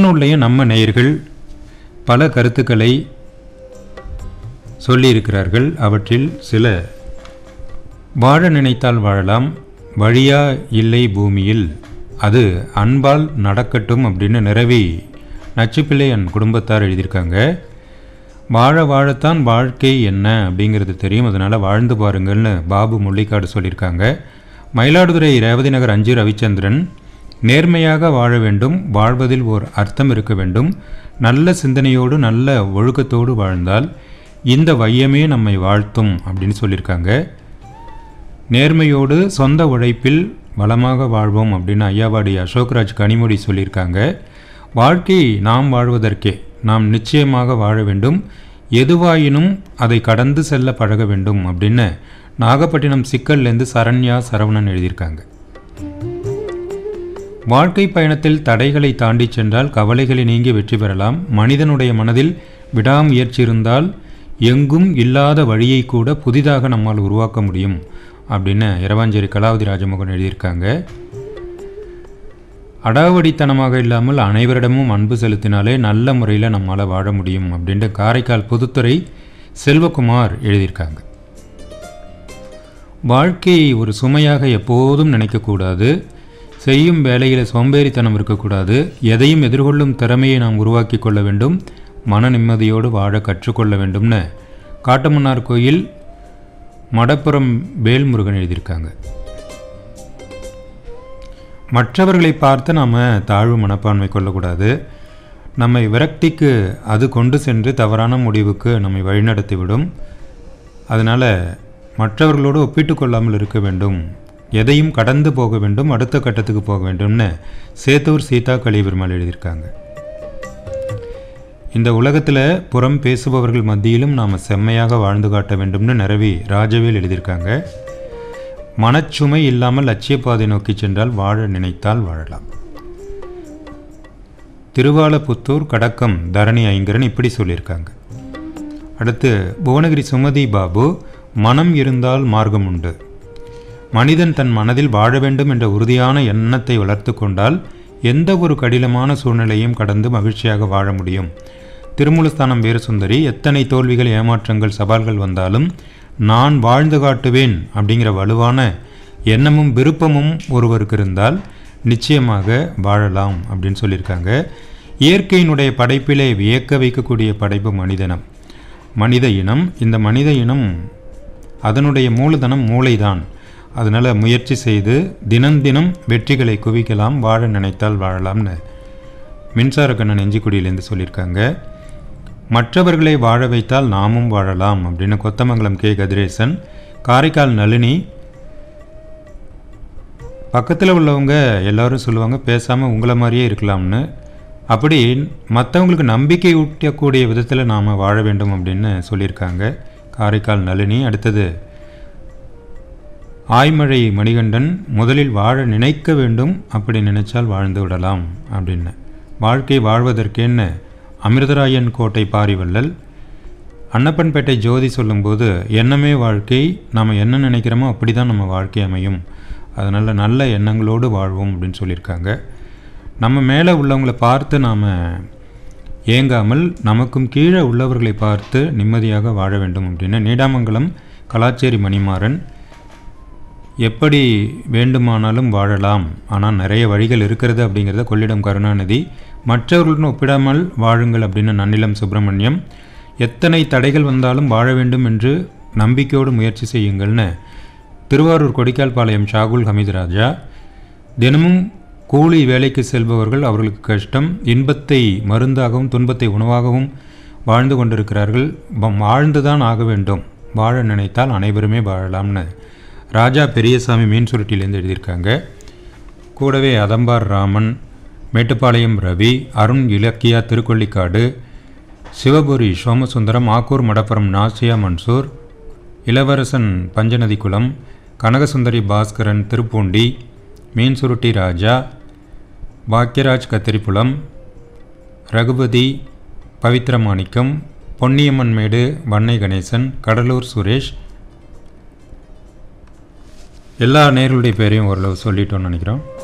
முகநூல்லையும் நம்ம நேயர்கள் பல கருத்துக்களை சொல்லியிருக்கிறார்கள் அவற்றில் சில வாழ நினைத்தால் வாழலாம் வழியா இல்லை பூமியில் அது அன்பால் நடக்கட்டும் அப்படின்னு நிறவி நச்சுப்பிள்ளை என் குடும்பத்தார் எழுதியிருக்காங்க வாழ வாழத்தான் வாழ்க்கை என்ன அப்படிங்கிறது தெரியும் அதனால் வாழ்ந்து பாருங்கள்னு பாபு முள்ளிக்காடு சொல்லியிருக்காங்க மயிலாடுதுறை ரேவதி நகர் அஞ்சு ரவிச்சந்திரன் நேர்மையாக வாழ வேண்டும் வாழ்வதில் ஓர் அர்த்தம் இருக்க வேண்டும் நல்ல சிந்தனையோடு நல்ல ஒழுக்கத்தோடு வாழ்ந்தால் இந்த வையமே நம்மை வாழ்த்தும் அப்படின்னு சொல்லியிருக்காங்க நேர்மையோடு சொந்த உழைப்பில் வளமாக வாழ்வோம் அப்படின்னு ஐயாவாடி அசோக்ராஜ் கனிமொழி சொல்லியிருக்காங்க வாழ்க்கை நாம் வாழ்வதற்கே நாம் நிச்சயமாக வாழ வேண்டும் எதுவாயினும் அதை கடந்து செல்ல பழக வேண்டும் அப்படின்னு நாகப்பட்டினம் சிக்கல்லேருந்து சரண்யா சரவணன் எழுதியிருக்காங்க வாழ்க்கை பயணத்தில் தடைகளை தாண்டி சென்றால் கவலைகளை நீங்கி வெற்றி பெறலாம் மனிதனுடைய மனதில் விடாமுயற்சி இருந்தால் எங்கும் இல்லாத வழியை கூட புதிதாக நம்மால் உருவாக்க முடியும் அப்படின்னு இரவாஞ்சேரி கலாவதி ராஜமோகன் எழுதியிருக்காங்க அடாவடித்தனமாக இல்லாமல் அனைவரிடமும் அன்பு செலுத்தினாலே நல்ல முறையில் நம்மால் வாழ முடியும் அப்படின்ட்டு காரைக்கால் பொதுத்துறை செல்வகுமார் எழுதியிருக்காங்க வாழ்க்கையை ஒரு சுமையாக எப்போதும் நினைக்கக்கூடாது செய்யும் வேலையில் சோம்பேறித்தனம் இருக்கக்கூடாது எதையும் எதிர்கொள்ளும் திறமையை நாம் உருவாக்கி கொள்ள வேண்டும் மன நிம்மதியோடு வாழ கற்றுக்கொள்ள வேண்டும்னு காட்டுமன்னார் கோயில் மடப்புறம் வேல்முருகன் எழுதியிருக்காங்க மற்றவர்களை பார்த்து நாம் தாழ்வு மனப்பான்மை கொள்ளக்கூடாது நம்மை விரக்திக்கு அது கொண்டு சென்று தவறான முடிவுக்கு நம்மை வழிநடத்திவிடும் அதனால் மற்றவர்களோடு ஒப்பிட்டு கொள்ளாமல் இருக்க வேண்டும் எதையும் கடந்து போக வேண்டும் அடுத்த கட்டத்துக்கு போக வேண்டும்னு சேத்தூர் சீதா கலிபெருமாள் எழுதியிருக்காங்க இந்த உலகத்தில் புறம் பேசுபவர்கள் மத்தியிலும் நாம் செம்மையாக வாழ்ந்து காட்ட வேண்டும்னு நிறவி ராஜவேல் எழுதியிருக்காங்க மனச்சுமை இல்லாமல் லட்சியப்பாதை நோக்கி சென்றால் வாழ நினைத்தால் வாழலாம் திருவாலப்புத்தூர் கடக்கம் தரணி ஐங்கரன் இப்படி சொல்லியிருக்காங்க அடுத்து புவனகிரி சுமதி பாபு மனம் இருந்தால் மார்க்கம் உண்டு மனிதன் தன் மனதில் வாழ வேண்டும் என்ற உறுதியான எண்ணத்தை வளர்த்து கொண்டால் எந்த ஒரு கடினமான சூழ்நிலையும் கடந்து மகிழ்ச்சியாக வாழ முடியும் திருமுலஸ்தானம் வீரசுந்தரி எத்தனை தோல்விகள் ஏமாற்றங்கள் சவால்கள் வந்தாலும் நான் வாழ்ந்து காட்டுவேன் அப்படிங்கிற வலுவான எண்ணமும் விருப்பமும் ஒருவருக்கு இருந்தால் நிச்சயமாக வாழலாம் அப்படின்னு சொல்லியிருக்காங்க இயற்கையினுடைய படைப்பிலே வியக்க வைக்கக்கூடிய படைப்பு மனிதனம் மனித இனம் இந்த மனித இனம் அதனுடைய மூலதனம் மூளைதான் அதனால் முயற்சி செய்து தினம் தினம் வெற்றிகளை குவிக்கலாம் வாழ நினைத்தால் வாழலாம்னு மின்சார கண்ணன் நெஞ்சிக்குடியிலேருந்து சொல்லியிருக்காங்க மற்றவர்களை வாழ வைத்தால் நாமும் வாழலாம் அப்படின்னு கொத்தமங்கலம் கே கதிரேசன் காரைக்கால் நளினி பக்கத்தில் உள்ளவங்க எல்லாரும் சொல்லுவாங்க பேசாமல் உங்களை மாதிரியே இருக்கலாம்னு அப்படி மற்றவங்களுக்கு நம்பிக்கை ஊட்டக்கூடிய விதத்தில் நாம் வாழ வேண்டும் அப்படின்னு சொல்லியிருக்காங்க காரைக்கால் நளினி அடுத்தது ஆய்மழை மணிகண்டன் முதலில் வாழ நினைக்க வேண்டும் அப்படி நினைச்சால் வாழ்ந்து விடலாம் அப்படின்னு வாழ்க்கை வாழ்வதற்கேன்னு அமிர்தராயன் கோட்டை பாரிவள்ளல் அன்னப்பன்பேட்டை ஜோதி சொல்லும்போது எண்ணமே வாழ்க்கை நாம் என்ன நினைக்கிறோமோ அப்படி தான் நம்ம வாழ்க்கை அமையும் அதனால் நல்ல எண்ணங்களோடு வாழ்வோம் அப்படின்னு சொல்லியிருக்காங்க நம்ம மேலே உள்ளவங்களை பார்த்து நாம் ஏங்காமல் நமக்கும் கீழே உள்ளவர்களை பார்த்து நிம்மதியாக வாழ வேண்டும் அப்படின்னு நீடாமங்கலம் கலாச்சேரி மணிமாறன் எப்படி வேண்டுமானாலும் வாழலாம் ஆனால் நிறைய வழிகள் இருக்கிறது அப்படிங்கிறத கொள்ளிடம் கருணாநிதி மற்றவர்களுடன் ஒப்பிடாமல் வாழுங்கள் அப்படின்னு நன்னிலம் சுப்பிரமணியம் எத்தனை தடைகள் வந்தாலும் வாழ வேண்டும் என்று நம்பிக்கையோடு முயற்சி செய்யுங்கள்னு திருவாரூர் கொடிக்கால்பாளையம் ஷாகுல் ஹமீது ராஜா தினமும் கூலி வேலைக்கு செல்பவர்கள் அவர்களுக்கு கஷ்டம் இன்பத்தை மருந்தாகவும் துன்பத்தை உணவாகவும் வாழ்ந்து கொண்டிருக்கிறார்கள் வ- வாழ்ந்துதான் ஆக வேண்டும் வாழ நினைத்தால் அனைவருமே வாழலாம்னு ராஜா பெரியசாமி மீன் சுருட்டிலேருந்து எழுதியிருக்காங்க கூடவே அதம்பார் ராமன் மேட்டுப்பாளையம் ரவி அருண் இலக்கியா திருக்கொள்ளிக்காடு சிவபுரி சோமசுந்தரம் ஆக்கூர் மடப்புரம் நாசியா மன்சூர் இளவரசன் பஞ்சநதி குளம் கனகசுந்தரி பாஸ்கரன் திருப்பூண்டி மீன் சுருட்டி ராஜா பாக்யராஜ் கத்திரிப்புலம் ரகுபதி பவித்ரமாணிக்கம் பொன்னியம்மன் மேடு வன்னை கணேசன் கடலூர் சுரேஷ் எல்லா நேர்களுடைய பேரையும் ஓரளவு சொல்லிட்டோம்னு நினைக்கிறோம்